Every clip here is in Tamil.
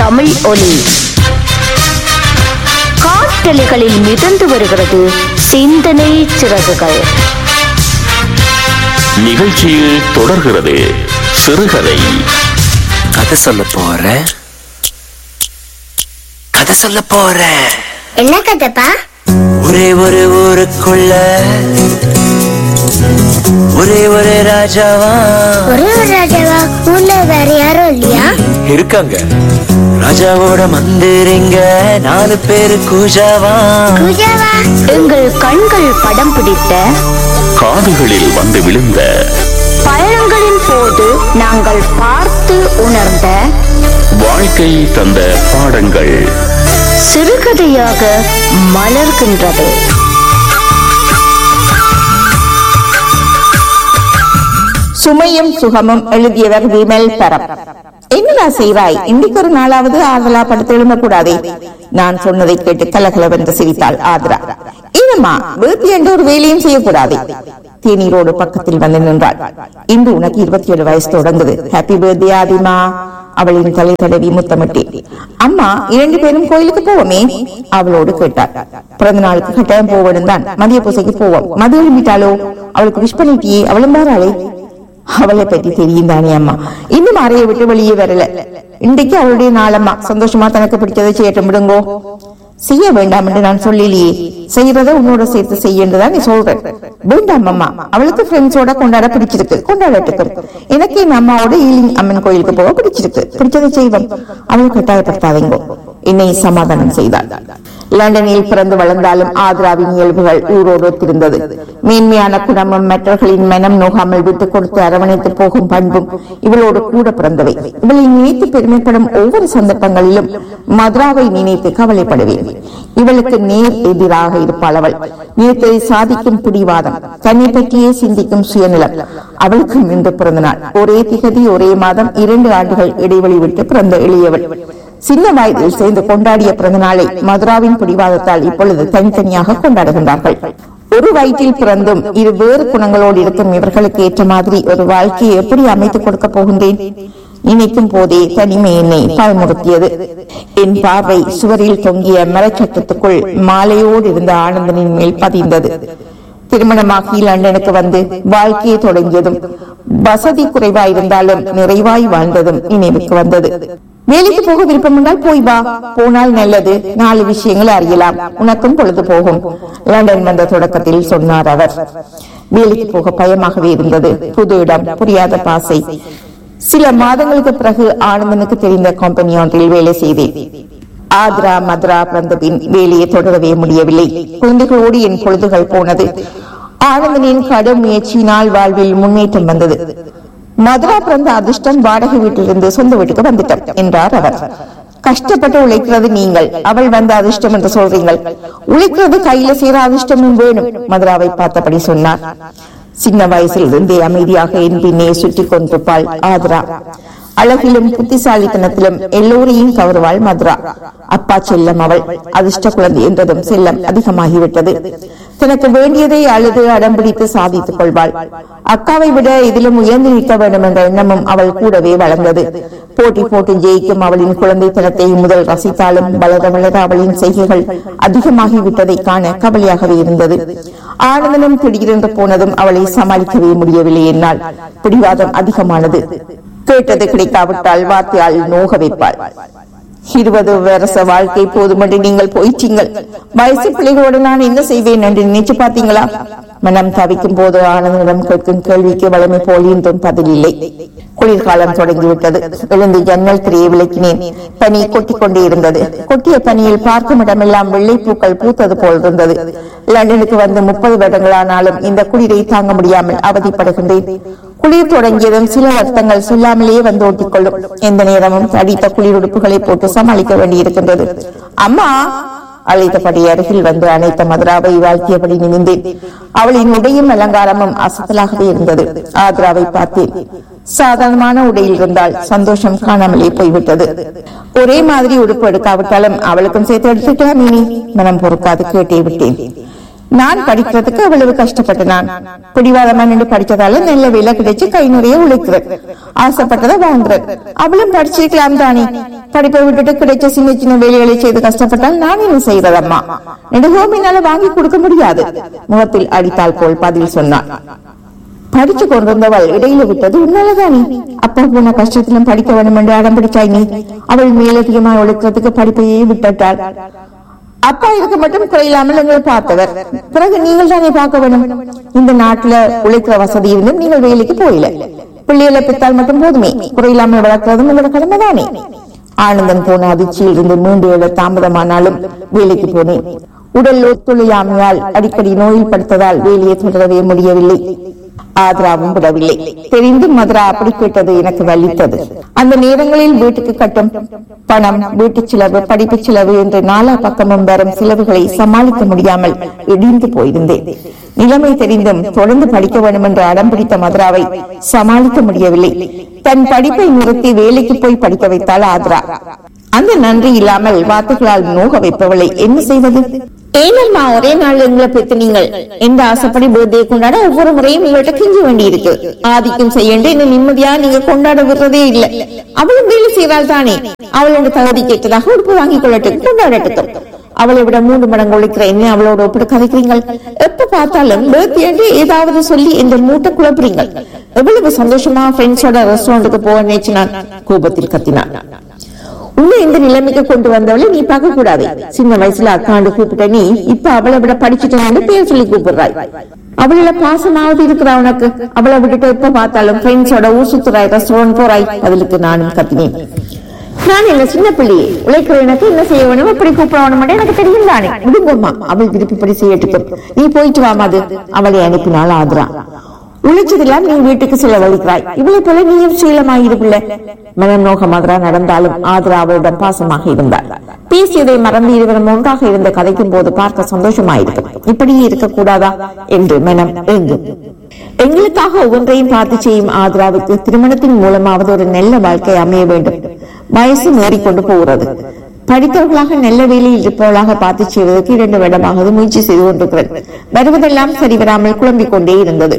தமிழ் ஒலி காற்றலைகளில் மிதந்து வருகிறது சிந்தனை சிறகுகள் நிகழ்ச்சியில் தொடர்கிறது சிறுகதை கதை சொல்ல போறேன் கதை சொல்ல போறேன் என்ன கதைப்பா ஒரே ஒரு ஊருக்குள்ள ஒரே ஒரு ராஜாவா ஒரே ஒரு ராஜாவா ஊர்ல வேற யாரும் இல்லையா இருக்காங்க ராஜாவோட மந்திரிங்க நாலு பேரு கூஜாவா பூஜாவா எங்கள் கண்கள் படம் பிடித்த காதுகளில் வந்து விழுந்த பயணங்களின் போது நாங்கள் பார்த்து உணர்ந்த வாழ்க்கை தந்த பாடங்கள் சிறுகதையாக மலர்கின்றது சுமையும் சுகமும் எழுதியவர் விமல் தரம் என்னடா செய்வாய் இன்னைக்கு ஒரு நாளாவது ஆதலா படுத்து எழும்பக்கூடாதே நான் சொன்னதை கேட்டு கலகலவென்று சிரித்தாள் ஆத்ரா ஏனம்மா வீட்டு என்று ஒரு வேலையும் செய்யக்கூடாது தேநீரோடு பக்கத்தில் வந்து நின்றாள் இன்று உனக்கு இருபத்தி ஏழு வயசு தொடங்குது ஹாப்பி பர்த்டே ஆதிமா அவளின் தலை தடவி முத்தமிட்டேன் அம்மா இரண்டு பேரும் கோயிலுக்கு போவோமே அவளோடு கேட்டாள் பிறந்த நாளுக்கு கட்டாயம் போவதும் தான் மதிய பூசைக்கு போவோம் மது எழுப்பிட்டாளோ அவளுக்கு விஷ் பண்ணிட்டியே அவளும் பாராளே அவளை பற்றி தெரியும் தானே அம்மா இன்னும் அறையை விட்டு வெளியே வரல இன்றைக்கு அவளுடைய நாளம்மா சந்தோஷமா தனக்கு பிடிச்சதை செய்யட்டும் விடுங்கோ செய்ய வேண்டாம் என்று நான் சொல்லலையே செய்யறத உன்னோட சேர்த்து செய்யன்றதான் நீ சொல்ற வேண்டாம் அம்மா அவளுக்கு ஃப்ரெண்ட்ஸோட கொண்டாட பிடிச்சிருக்கு கொண்டாடட்டுக்கும் எனக்கு என் அம்மாவோட ஈலிங் அம்மன் கோயிலுக்கு போக பிடிச்சிருக்கு பிடிச்சதை செய்வோம் அவளை கட்டாயப்படுத்தாதீங்கோ என்னை சமாதானம் செய்தாள் லண்டனில் பிறந்து வளர்ந்தாலும் ஆத்ராவின் இயல்புகள் ஊரோடு ஒத்திருந்தது மேன்மையான குணமும் மற்றவர்களின் மனம் நோகாமல் விட்டுக் கொடுத்து அரவணைத்து போகும் பண்பும் இவளோடு கூட பிறந்தவை இவளை நினைத்து பெருமைப்படும் ஒவ்வொரு சந்தர்ப்பங்களிலும் மதுராவை நினைத்து கவலைப்படுவேன் இவளுக்கு நேர் எதிராக இருப்பாள் அவள் நினைத்ததை சாதிக்கும் பிடிவாதம் தன்னை பற்றியே சிந்திக்கும் சுயநிலம் அவளுக்கும் இன்று பிறந்த நாள் ஒரே திகதி ஒரே மாதம் இரண்டு ஆண்டுகள் இடைவெளி விட்டு பிறந்த எளியவள் சின்ன வயதில் சேர்ந்து கொண்டாடிய பிறந்த நாளை மதுராவின் பிடிவாதத்தால் இப்பொழுது தனித்தனியாக கொண்டாடுகின்றார்கள் ஒரு வயிற்றில் பிறந்தும் இரு வேறு குணங்களோடு இருக்கும் இவர்களுக்கு ஏற்ற மாதிரி ஒரு வாழ்க்கையை எப்படி அமைத்துக் கொடுக்க போகின்றேன் நினைக்கும் போதே தனிமை என்னை பயமுறுத்தியது என் பார்வை சுவரில் தொங்கிய மரச்சட்டத்துக்குள் மாலையோடு இருந்த ஆனந்தனின் மேல் பதிந்தது திருமணமாகி லண்டனுக்கு வந்து வாழ்க்கையை தொடங்கியதும் வசதி குறைவாயிருந்தாலும் நிறைவாய் வாழ்ந்ததும் நினைவுக்கு வந்தது வேலைக்கு போக விருப்பம் என்றால் போய் வா போனால் நல்லது நாலு விஷயங்கள் அறியலாம் உனக்கும் பொழுது போகும் லண்டன் வந்த தொடக்கத்தில் சொன்னார் அவர் வேலைக்கு போக பயமாகவே இருந்தது புது இடம் புரியாத பாசை சில மாதங்களுக்கு பிறகு ஆனந்தனுக்கு தெரிந்த கம்பெனி ஒன்றில் வேலை செய்தேன் ஆத்ரா மத்ரா பிறந்த பின் வேலையை தொடரவே முடியவில்லை குழந்தைகளோடு என் பொழுதுகள் போனது ஆனந்தனின் கடும் முயற்சியினால் வாழ்வில் முன்னேற்றம் வந்தது மதுரா பிறந்த அதிர்ஷ்டம் வாடகை வீட்டிலிருந்து சொந்த வீட்டுக்கு வந்துட்டோம் என்றார் அவர் கஷ்டப்பட்டு உழைக்கிறது நீங்கள் அவள் வந்த அதிர்ஷ்டம் என்று சொல்றீங்கள் உழைக்கிறது கையில சேர அதிர்ஷ்டமும் வேணும் மதுராவை பார்த்தபடி சொன்னார் சின்ன வயசில் இருந்தே அமைதியாக என் பின்னே சுற்றி கொண்டிருப்பாள் ஆத்ரா அழகிலும் புத்திசாலித்தனத்திலும் எல்லோரையும் கவருவாள் மதுரா அப்பா செல்லம் அவள் அதிர்ஷ்ட குழந்தை என்றதும் செல்லம் அதிகமாகிவிட்டது தனக்கு வேண்டியதை அழுது அடம்பிடித்து சாதித்துக் கொள்வாள் அக்காவை விட இதிலும் உயர்ந்து நிற்க வேண்டும் என்ற எண்ணமும் அவள் கூடவே வளர்ந்தது போட்டி போட்டு ஜெயிக்கும் அவளின் குழந்தைத்தனத்தை முதல் ரசித்தாலும் வளர வளர அவளின் செய்கைகள் அதிகமாகிவிட்டதை காண கவலையாகவே இருந்தது ஆனந்தனும் திடீரென்று போனதும் அவளை சமாளிக்கவே முடியவில்லை என்னால் பிடிவாதம் அதிகமானது கேட்டது கிடைக்காவிட்டால் வார்த்தையால் நோக வைப்பாள் இருபது வருஷ வாழ்க்கை போதுமென்று நீங்கள் போயிட்டீங்கள் வயசு பிள்ளைகளோடு நான் என்ன செய்வேன் என்று நினைச்சு பார்த்தீங்களா மனம் தவிக்கும் போது ஆனந்தனிடம் கேட்கும் கேள்விக்கு வளமை போல் இன்றும் பதில் இல்லை குளிர்காலம் தொடங்கிவிட்டது எழுந்து ஜன்னல் திரையை விளக்கினேன் பனி கொட்டிக் கொண்டே இருந்தது கொட்டிய பனியில் பார்க்கும் இடமெல்லாம் வெள்ளை பூக்கள் பூத்தது போல் இருந்தது லண்டனுக்கு வந்து முப்பது வருடங்களானாலும் இந்த குளிரை தாங்க முடியாமல் அவதிப்படுகின்றேன் குளிர் தொடங்கியதும் சில வருத்தங்கள் சொல்லாமலேயே வந்து ஓட்டிக்கொள்ளும் எந்த நேரமும் தடித்த குளிர் உடுப்புகளை போட்டு சமாளிக்க வேண்டியிருக்கின்றது அம்மா அழைத்தபடி அருகில் வந்து அனைத்த மதுராவை வாழ்த்தியபடி நிமிந்தேன் அவளின் உடையும் அலங்காரமும் அசத்தலாகவே இருந்தது ஆத்ராவை பார்த்தேன் சாதாரணமான உடையில் இருந்தால் சந்தோஷம் காணாமலே போய்விட்டது ஒரே மாதிரி உடுப்பு எடுக்காவிட்டாலும் அவளுக்கும் சேர்த்து எடுத்துக்கலாம் இனி மனம் பொறுக்காது கேட்டே விட்டேன் நான் படிக்கிறதுக்கு அவ்வளவு கஷ்டப்பட்டு நான் பிடிவாதமா நின்று படிச்சதால நல்ல வேலை கிடைச்சு கை நிறைய உழைக்கிறது ஆசைப்பட்டதை வாங்குறது அவளும் படிச்சிருக்கலாம் தானே படிப்பை விட்டுட்டு கிடைச்ச சின்ன சின்ன வேலைகளை செய்து கஷ்டப்பட்டால் நான் என்ன செய்யறதம்மா நெடுகோமினால வாங்கி கொடுக்க முடியாது முகத்தில் அடித்தால் போல் பதில் சொன்னான் படிச்சு கொண்டிருந்தவள் இடையில விட்டது உன்னாலதானே அப்பா போன கஷ்டத்திலும் படிக்க வேண்டும் என்று அடம் பிடிச்சாய் நீ அவள் மேலதிகமா உழைக்கிறதுக்கு படிப்பையே விட்டுட்டாள் அப்பா இருக்க மட்டும் குறையில்லாமல் எங்களை பார்த்தவர் பிறகு நீங்கள் தானே பார்க்க வேண்டும் இந்த நாட்டுல உழைக்கிற வசதி இருந்தும் நீங்கள் வேலைக்கு போயில பிள்ளைகளை பெற்றால் மட்டும் போதுமே குறையில்லாமல் வளர்க்கிறதும் உங்களோட கடமை தானே ஆனந்தன் போன அதிர்ச்சியில் இருந்து மூன்று ஏழு தாமதமானாலும் வேலைக்கு போனேன் உடல் ஒத்துழையாமையால் அடிக்கடி நோயில் படுத்ததால் வேலையை தொடரவே முடியவில்லை ஆத்ராவும் விடவில்லை தெரிந்து மதுரா அப்படி கேட்டது எனக்கு வலித்தது அந்த நேரங்களில் வீட்டுக்கு கட்டும் பணம் வீட்டு செலவு படிப்பு செலவு என்று நாலா பக்கமும் வரும் செலவுகளை சமாளிக்க முடியாமல் இடிந்து போயிருந்தேன் நிலைமை தெரிந்தும் தொடர்ந்து படிக்க வேண்டும் என்று அடம் பிடித்த மதுராவை சமாளிக்க முடியவில்லை தன் படிப்பை நிறுத்தி வேலைக்கு போய் படிக்க வைத்தாள் ஆத்ரா அந்த நன்றி இல்லாமல் வார்த்தைகளால் நோக வைப்பவளை என்ன செய்வது ஏனம்மா ஒரே நாள் எங்களை பெற்று நீங்கள் எந்த ஆசைப்படி பர்த்டே கொண்டாட ஒவ்வொரு முறையும் உங்கள்கிட்ட கிஞ்சி வேண்டி இருக்கு ஆதிக்கம் செய்யண்டு இன்னும் நிம்மதியா நீங்க கொண்டாட விடுறதே இல்ல அவளும் வேலை செய்வாள் தானே அவளோட தகுதி கேட்டதாக உடுப்பு வாங்கி கொள்ளட்டும் கொண்டாடட்டும் அவளை விட மூன்று மடங்கு உழைக்கிற என்ன அவளோட ஒப்பிட்டு கதைக்கிறீங்கள் எப்ப பார்த்தாலும் பர்த்டே என்று ஏதாவது சொல்லி இந்த மூட்டை குழப்புறீங்க எவ்வளவு சந்தோஷமா ஃப்ரெண்ட்ஸோட ரெஸ்டாரண்ட்டுக்கு போக நினைச்சினான் கோபத்தில் கத்தினான் உன்னை இந்த நிலைமைக்கு கொண்டு வந்தவளை நீ பார்க்க கூடாது சின்ன வயசுல அக்காண்டு கூப்பிட்ட நீ இப்ப அவளை விட படிச்சுட்டு பேர் சொல்லி கூப்பிடுறாய் அவளோட பாசமாவது இருக்கிறா உனக்கு அவளை விட்டுட்டு எப்ப பார்த்தாலும் ஃப்ரெண்ட்ஸோட ஊர் சுத்துறாய் ரெஸ்டாரண்ட் போறாய் பதிலுக்கு நானும் கத்தினேன் நான் என்ன சின்ன பிள்ளை உழைக்கிற எனக்கு என்ன செய்ய வேணும் எப்படி கூப்பிடணும் எனக்கு தெரியும் தானே விடுங்கம்மா அவள் விருப்பப்படி செய்யட்டும் நீ போயிட்டு வாமாது அவளை அனுப்பினாள் ஆதுரா உழைச்சதெல்லாம் நீ வீட்டுக்கு செலவழிக்கிறாய் இவளை போல நீயும் சீலமாயிருப்பில்ல மனம் நோக மதுரா நடந்தாலும் ஆதரா அவளிடம் பாசமாக இருந்தாள் பேசியதை மறந்து இருவரும் ஒன்றாக இருந்து கதைக்கும் போது பார்க்க சந்தோஷமாயிருக்கும் இப்படியே இருக்கக்கூடாதா என்று மனம் எங்கும் எங்களுக்காக ஒவ்வொன்றையும் பார்த்து செய்யும் ஆதராவுக்கு திருமணத்தின் மூலமாவது ஒரு நல்ல வாழ்க்கை அமைய வேண்டும் வயசு மேறிக்கொண்டு போகிறது படித்தவர்களாக நல்ல வேலையில் இருப்பவர்களாக பார்த்து செய்வதற்கு இரண்டு வருடமாக முயற்சி செய்து கொண்டிருக்கிறேன் வருவதெல்லாம் சரி வராமல் குழம்பிக் கொண்டே இருந்தது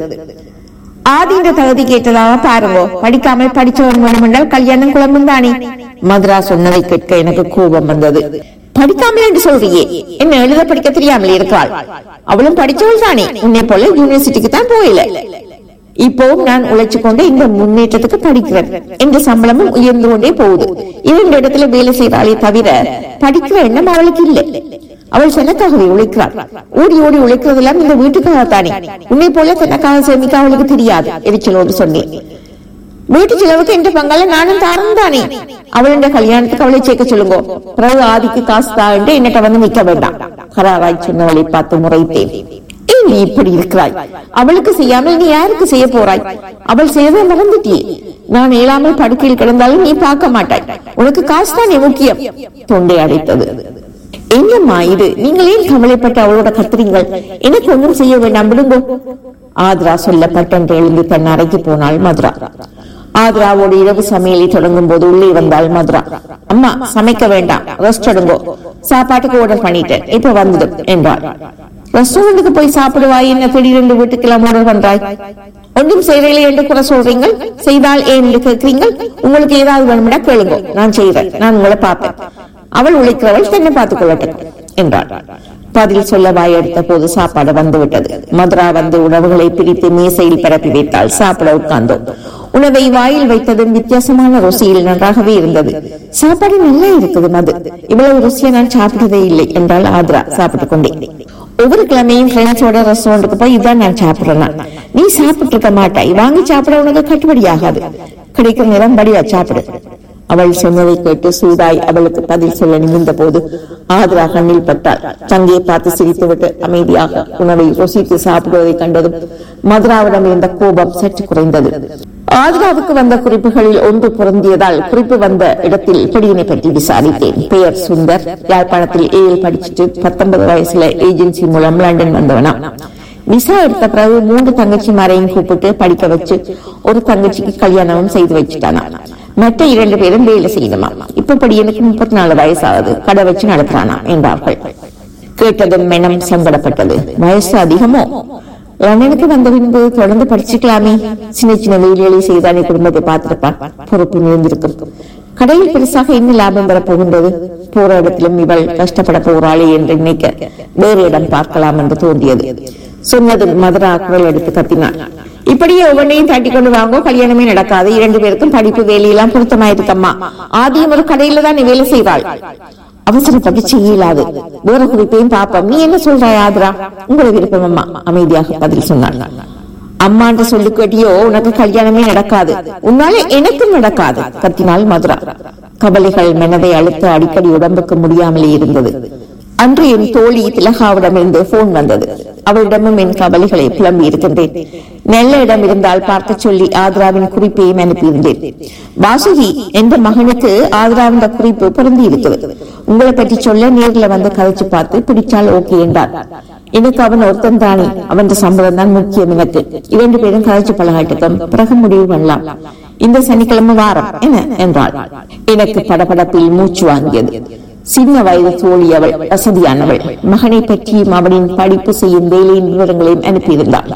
ஆதின்ற தகுதி கேட்டதாக பாருங்கோ படிக்காமல் படிச்சவன் வேணுமென்றால் கல்யாணம் குழம்பும் தானே மதுரா சொன்னதை கேட்க எனக்கு கோபம் வந்தது படிக்காமல் என்று சொல்றியே என்ன எழுத படிக்க தெரியாமல் இருக்கிறாள் அவளும் படிச்சவள் தானே உன்னை போல யூனிவர்சிட்டிக்கு தான் போயில இப்போவும் நான் உழைச்சு கொண்டு இந்த முன்னேற்றத்துக்கு படிக்கிறேன் என்ற சம்பளமும் உயர்ந்து கொண்டே போகுது இரண்டு இடத்துல வேலை செய்கிறாளே தவிர படிக்கிற எண்ணம் அவளுக்கு இல்லை அவள் தனக்காகவே உழைக்கிறாள் ஓடி ஓடி உழைக்கிறதெல்லாம் இந்த வீட்டுக்காகத்தானே உன்னை போல தனக்காக சேமிக்க அவளுக்கு தெரியாது எரிச்சலோடு சொன்னேன் வீட்டு செலவுக்கு என்ற பங்கால நானும் தாரம் தானே அவளுடைய கல்யாணத்துக்கு அவளை சேர்க்க சொல்லுங்க பிறகு ஆதிக்கு காசு தா என்று என்னட்ட வந்து நிக்க வேண்டாம் கராராய் சொன்னவளை பார்த்து முறைத்தேன் ஏன் நீ இப்படி இருக்கிறாய் அவளுக்கு செய்யாமல் நீ யாருக்கு செய்ய போறாய் அவள் செய்யறதை மறந்துட்டியே நான் இயலாமல் படுக்கையில் கிடந்தாலும் நீ பார்க்க மாட்டாய் உனக்கு காசு தானே முக்கியம் தொண்டை அடைத்தது என்னம்மா இது நீங்கள் ஏன் கவலைப்பட்டு அவளோட கத்துறீங்கள் எனக்கு ஒன்றும் செய்ய வேண்டாம் விடுங்கோ ஆத்ரா சொல்லப்பட்டென்று எழுந்து தன் அறைக்கு போனாள் மதுரா ஆத்ராவோடு இரவு சமையலை தொடங்கும் போது உள்ளே வந்தாள் மதுரா அம்மா சமைக்க வேண்டாம் ரெஸ்ட் எடுங்கோ சாப்பாட்டுக்கு ஆர்டர் பண்ணிட்டேன் இப்ப வந்துடும் என்றாள் ரெஸ்டாரண்ட்டுக்கு போய் சாப்பிடுவாய் என்ன திடீரென்று வீட்டுக்கெல்லாம் ஆர்டர் பண்றாய் ஒன்றும் செய்யறீங்களே என்று குறை சொல்றீங்கள் செய்தால் ஏன் என்று கேட்கிறீங்கள் உங்களுக்கு ஏதாவது வேணும்னா கேளுங்க நான் செய்யறேன் நான் உங்களை பார்ப்பேன் அவள் உழைக்கிறவள் தன்னை பார்த்துக் கொள்ளட்டும் என்றாள் பதில் சொல்ல வாயெடுத்த போது சாப்பாடு வந்து விட்டது மதுரா வந்து உணவுகளை பிரித்து மேசையில் பரப்பி வைத்தாள் சாப்பிட உட்கார்ந்தோம் உணவை வாயில் வைத்ததும் வித்தியாசமான ருசியில் நன்றாகவே இருந்தது சாப்பாடு நல்லா இருக்குது மது இவ்வளவு ருசியை நான் சாப்பிட்டதே இல்லை என்றால் ஆத்ரா சாப்பிட்டுக் கொண்டே ஒவ்வொரு கிழமையும் ஃப்ரெண்ட்ஸோட ரெஸ்டாரண்ட்டுக்கு போய் இதான் நான் சாப்பிடுறேன் நீ சாப்பிட்டு இருக்க மாட்டாய் வாங்கி சாப்பிட உனக்கு கட்டுப்படி ஆகாது கிடைக்கிற நேரம் படியா சாப்பிடு அவள் சொன்னதை கேட்டு சூதாய் அவளுக்கு பதில் சொல்ல நிமிர்ந்த போது ஆத்ரா கண்ணில் பட்டாள் தங்கையை பார்த்து சிரித்துவிட்டு அமைதியாக உணவை ருசித்து சாப்பிடுவதை கண்டதும் மதுராவிடம் இருந்த கோபம் சற்று குறைந்தது ஆத்ராவுக்கு வந்த குறிப்புகளில் ஒன்று பொருந்தியதால் குறிப்பு வந்த இடத்தில் பிடியினை பற்றி விசாரித்தேன் பெயர் சுந்தர் யாழ்ப்பாணத்தில் ஏஎல் படிச்சுட்டு பத்தொன்பது வயசுல ஏஜென்சி மூலம் லண்டன் வந்தவனா விசா எடுத்த பிறகு மூன்று தங்கச்சிமாரையும் கூப்பிட்டு படிக்க வச்சு ஒரு தங்கச்சிக்கு கல்யாணமும் செய்து வச்சுட்டானா மற்ற இரண்டு பேரும் வேலை செய்யணுமா இப்ப படி எனக்கு முப்பத்தி நாலு வயசாகுது கடை வச்சு நடத்துறானா என்றார்கள் கேட்டதும் மனம் சங்கடப்பட்டது வயசு அதிகமோ லண்டனுக்கு வந்த பின்பு தொடர்ந்து படிச்சுக்கலாமே சின்ன சின்ன வேலைகளை செய்தானே குடும்பத்தை பார்த்திருப்பான் பொறுப்பு நிறைந்திருக்கும் கடையில் பெருசாக என்ன லாபம் பெறப் போகின்றது போற இடத்திலும் இவள் கஷ்டப்பட போறாளே என்று நினைக்க வேறு இடம் பார்க்கலாம் என்று தோன்றியது சொன்னது மதுரா குரல் எடுத்து கத்தினாள் இப்படியே ஒவ்வொன்றையும் தட்டி கொண்டு வாங்கோ கல்யாணமே நடக்காது இரண்டு பேருக்கும் படிப்பு வேலையெல்லாம் பொருத்தமாயிருக்கம்மா ஆதியும் ஒரு கடையில தான் நீ வேலை செய்வாள் அவசரப்பட்டு செய்ய இயலாது வேற குறிப்பையும் பாப்போம் நீ என்ன சொல்றாய் ஆதரா உங்களை விருப்பம் அம்மா அமைதியாக பதில் சொன்னாள் அம்மான்ற சொல்லு கேட்டியோ உனக்கு கல்யாணமே நடக்காது உன்னால எனக்கும் நடக்காது கத்தினாள் மதுரா கவலைகள் மனதை அழுத்த அடிக்கடி உடம்புக்கு முடியாமலே இருந்தது அன்று என் தோழி திலகாவிடமிருந்து போன் வந்தது அவளிடமும் என் கவலைகளை புலம்பி இருக்கின்றேன் நல்ல இடம் இருந்தால் பார்க்க சொல்லி ஆதராவின் குறிப்பையும் அனுப்பியிருந்தேன் வாசுகி என்ற மகனுக்கு ஆதராவின் குறிப்பு பொருந்தி இருக்குது உங்களை பற்றி சொல்ல நேர்ல வந்து கதைச்சு பார்த்து பிடிச்சால் ஓகே என்றார் எனக்கு அவன் ஒருத்தன் தானே அவன் சம்பளம் தான் முக்கியம் எனக்கு இரண்டு பேரும் கதைச்சு பழகாட்டுக்கும் பிறகு முடிவு பண்ணலாம் இந்த சனிக்கிழமை வாரம் என்ன என்றாள் எனக்கு படபடப்பில் மூச்சு வாங்கியது சின்ன வயது தோழி அவள் வசதியானவள் மகனை பற்றியும் அவனின் படிப்பு செய்யும் வேலையின் விவரங்களையும் அனுப்பியிருந்தாள்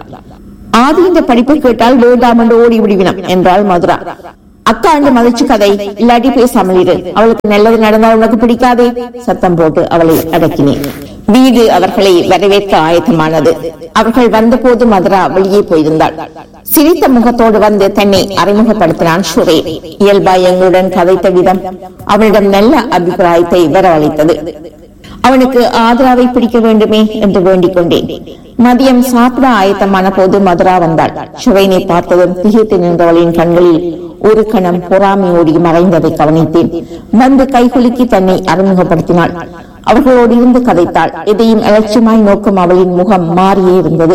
ஆதி இந்த படிப்பை கேட்டால் வேண்டாம் என்று ஓடி விடுவினம் என்றாள் மதுரா அக்கா என்று மதிச்சு கதை இல்லாட்டி பேசாமல் இரு அவளுக்கு நல்லது நடந்தால் உனக்கு பிடிக்காதே சத்தம் போட்டு அவளை அடக்கினேன் வீடு அவர்களை வரவேற்க ஆயத்தமானது அவர்கள் வந்தபோது மதுரா வெளியே போயிருந்தாள் சிரித்த முகத்தோடு வந்து தன்னை அறிமுகப்படுத்தினான் சுரே இயல்பாய் எங்களுடன் கதைத்த விதம் அவனிடம் நல்ல அபிப்பிராயத்தை வரவழைத்தது அவனுக்கு ஆதராவை பிடிக்க வேண்டுமே என்று வேண்டிக் கொண்டேன் மதியம் சாப்பிட ஆயத்தமான போது மதுரா வந்தாள் சுவைனை பார்த்ததும் திகைத்து நின்றவளின் கண்களில் ஒரு கணம் பொறாமை ஓடி மறைந்ததை கவனித்தேன் வந்து கைகுலுக்கி தன்னை அறிமுகப்படுத்தினாள் அவர்களோடு இருந்து கதைத்தாள் எதையும் அலட்சியமாய் நோக்கும் அவளின் முகம் மாறியே இருந்தது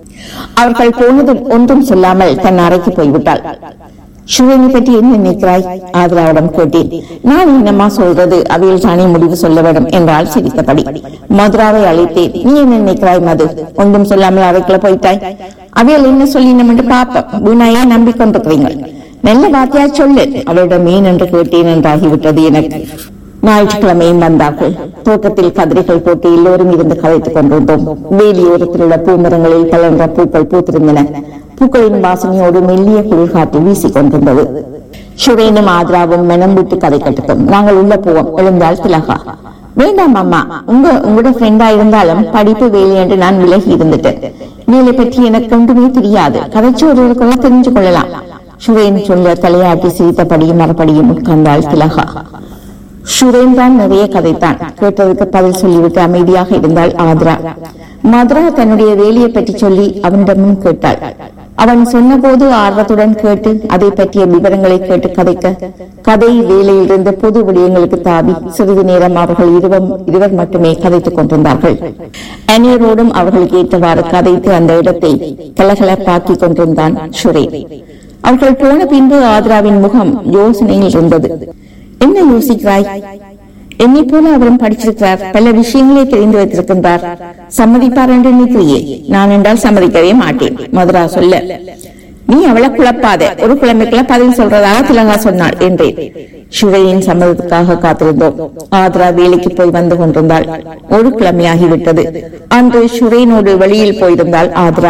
அவர்கள் போனதும் ஒன்றும் சொல்லாமல் தன் அறைக்கு போய்விட்டாள் சுவேனி பற்றி என்ன நினைக்கிறாய் ஆதராவிடம் கேட்டேன் நான் என்னம்மா சொல்றது அவையில் தானே முடிவு சொல்ல வேண்டும் என்றால் சிரித்தபடி மதுராவை அழைத்தேன் நீ என்ன நினைக்கிறாய் மது ஒன்றும் சொல்லாமல் அறைக்குள்ள போயிட்டாய் அவையில் என்ன சொல்லினோம் என்று பாப்போம் வீணாயே நம்பிக்கொண்டிருக்கிறீங்க நல்ல வார்த்தையா சொல்லு அவளிடம் ஏன் என்று கேட்டேன் என்றாகிவிட்டது எனக்கு ஞாயிற்றுக்கிழமையும் வந்தார்கள் தோட்டத்தில் கதிரைகள் போட்டு எல்லோரும் இருந்து கதைத்துக் கொண்டிருந்தோம் வேலியோரத்தில் உள்ள பூமரங்களில் பலன்ற பூக்கள் பூத்திருந்தன பூக்களின் வாசனையோடு மெல்லிய குளிர்காற்று வீசிக் கொண்டிருந்தது சுரேனும் ஆத்ராவும் மனம் விட்டு கதை கட்டுக்கும் நாங்கள் உள்ள போவோம் எழுந்தால் திலகா வேண்டாம் அம்மா உங்க உங்களோட ஃப்ரெண்டா இருந்தாலும் படிப்பு வேலை என்று நான் விலகி இருந்துட்டேன் வேலை பற்றி எனக்கு ஒன்றுமே தெரியாது கதைச்சு ஒருவருக்குள்ள தெரிஞ்சு கொள்ளலாம் சுரேன் சொல்ல தலையாட்டி சிரித்தபடியும் மறுபடியும் உட்கார்ந்தாள் திலகா சுரேன் தான் நிறைய கதைத்தான் கேட்டதுக்கு பதில் சொல்லிவிட்டு அமைதியாக இருந்தாள் ஆத்ரா மதுரா தன்னுடைய வேலையை பற்றி சொல்லி அவனிடமும் கேட்டாள் அவன் சொன்னபோது ஆர்வத்துடன் கேட்டு அதை பற்றிய விவரங்களை கேட்டு கதைக்க கதை வேலையிலிருந்து பொது விடயங்களுக்கு தாவி சிறிது நேரம் அவர்கள் இருவரும் இருவர் மட்டுமே கதைத்துக் கொண்டிருந்தார்கள் அந்நியரோடும் அவர்களுக்கு ஏற்றவாறு கதைத்து அந்த இடத்தை கலகலப்பாக்கிக் கொண்டிருந்தான் சுரேன் அவர்கள் போன பின்பு ஆத்ராவின் முகம் யோசனையில் இருந்தது என்ன யோசிக்கிறாய் என்னை போல அவரும் படிச்சிருக்கிறார் பல விஷயங்களை தெரிந்து வைத்திருக்கின்றார் சம்மதிப்பார் என்று நினைக்கிறியே நான் என்றால் சம்மதிக்கவே மாட்டேன் மதுரா சொல்ல நீ அவளை குழப்பாத ஒரு கிழமைக்குள்ள பதில் சொல்றதாக திலங்கா சொன்னாள் என்றேன் சுவையின் சம்மதத்துக்காக காத்திருந்தோம் ஆத்ரா வேலைக்கு போய் வந்து கொண்டிருந்தாள் ஒரு கிழமையாகிவிட்டது அன்று சுரேனோடு வெளியில் போயிருந்தாள் ஆத்ரா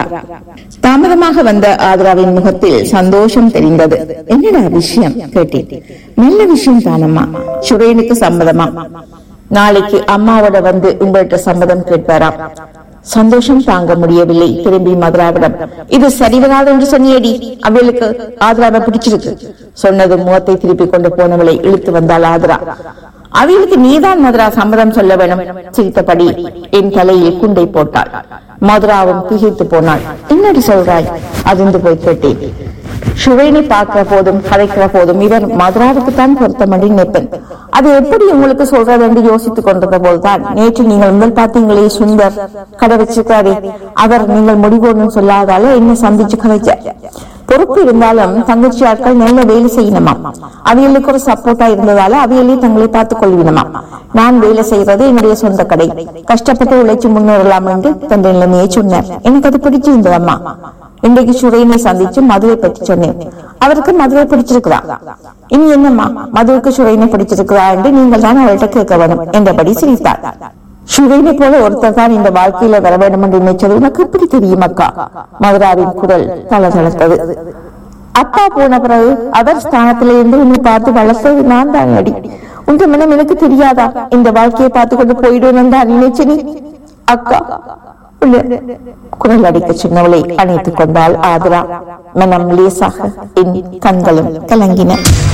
தாமதமாக வந்த ஆத்ராவின் முகத்தில் சந்தோஷம் தெரிந்தது என்னடா விஷயம் கேட்டேன் நல்ல விஷயம் தானம்மா சுரேனுக்கு சம்மதமா நாளைக்கு அம்மாவோட வந்து உங்கள்கிட்ட சம்மதம் கேட்பாராம் சந்தோஷம் தாங்க முடியவில்லை திரும்பி மதுராவிடம் இது சரிவராது என்று சொன்னியடி அவளுக்கு ஆதராவை பிடிச்சிருக்கு சொன்னது முகத்தை திருப்பி கொண்டு போனவளை இழுத்து வந்தாள் ஆதரா அவளுக்கு நீதான் மதுரா சம்மதம் சொல்ல வேணும் சிரித்தபடி என் தலையில் குண்டை போட்டாள் மதுராவும் திகைத்து போனாள் என்னடி சொல்றாய் அதிர்ந்து போய் கேட்டேன் சுவேனை பார்க்கிற போதும் கதைக்கிற போதும் இவர் மதுராவுக்கு தான் பொருத்தமடி நினைப்பேன் அது எப்படி உங்களுக்கு சொல்றது என்று யோசித்துக் கொண்டிருந்த போதுதான் நேற்று நீங்கள் முதல் பார்த்தீங்களே சுந்தர் கடை வச்சிருக்காரே அவர் நீங்கள் முடிவு ஒன்றும் சொல்லாதால என்ன சந்திச்சு கதைச்ச பொறுப்பு இருந்தாலும் தங்கச்சி ஆட்கள் நல்ல வேலை செய்யணுமா அவைகளுக்கு ஒரு சப்போர்ட்டா இருந்ததால அவைகளே தங்களை பார்த்துக் கொள்வினமா நான் வேலை செய்யறது என்னுடைய சொந்த கடை கஷ்டப்பட்டு உழைச்சு முன்னேறலாம் என்று தன் நிலைமையை சொன்னார் எனக்கு அது பிடிச்சிருந்ததம்மா இன்றைக்கு சுரையினை சந்திச்சு மதுவை பற்றி சொன்னேன் அவருக்கு மதுவை பிடிச்சிருக்கிறா இனி என்னம்மா மதுவுக்கு சுரையினை பிடிச்சிருக்கிறா என்று நீங்கள் தான் அவள்கிட்ட கேட்க வேணும் என்றபடி சிரித்தார் சுவைனை போல ஒருத்தர் தான் இந்த வாழ்க்கையில வர வேண்டும் என்று நினைச்சது உனக்கு எப்படி தெரியும் அக்கா மதுராவின் குரல் தளதளத்தது அப்பா போன பிறகு அவர் ஸ்தானத்தில இருந்து உன்னை பார்த்து வளர்த்தது நான் தான் அடி உங்க மனம் எனக்கு தெரியாதா இந்த வாழ்க்கையை பார்த்து கொண்டு போயிடுவேன் தான் நினைச்ச நீ அக்கா உள்ள குரல் அடிக்க சின்னவளை அணைத்துக் கொண்டாள் ஆதரா மனம் லேசாக என் கண்களும் கலங்கின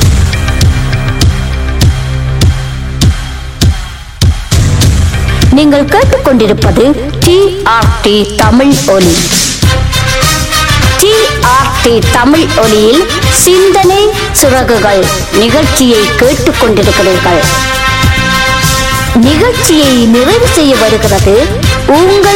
நீங்கள் கேட்டுக்கொண்டிருப்பது டி ஆர் டி தமிழ் ஒலி டி ஆர் டி தமிழ் ஒலியில் சிந்தனை சிறகுகள் நிகழ்ச்சியை கேட்டுக்கொண்டிருக்கிறீர்கள் நிகழ்ச்சியை நிறைவு செய்ய வருகிறது உங்கள்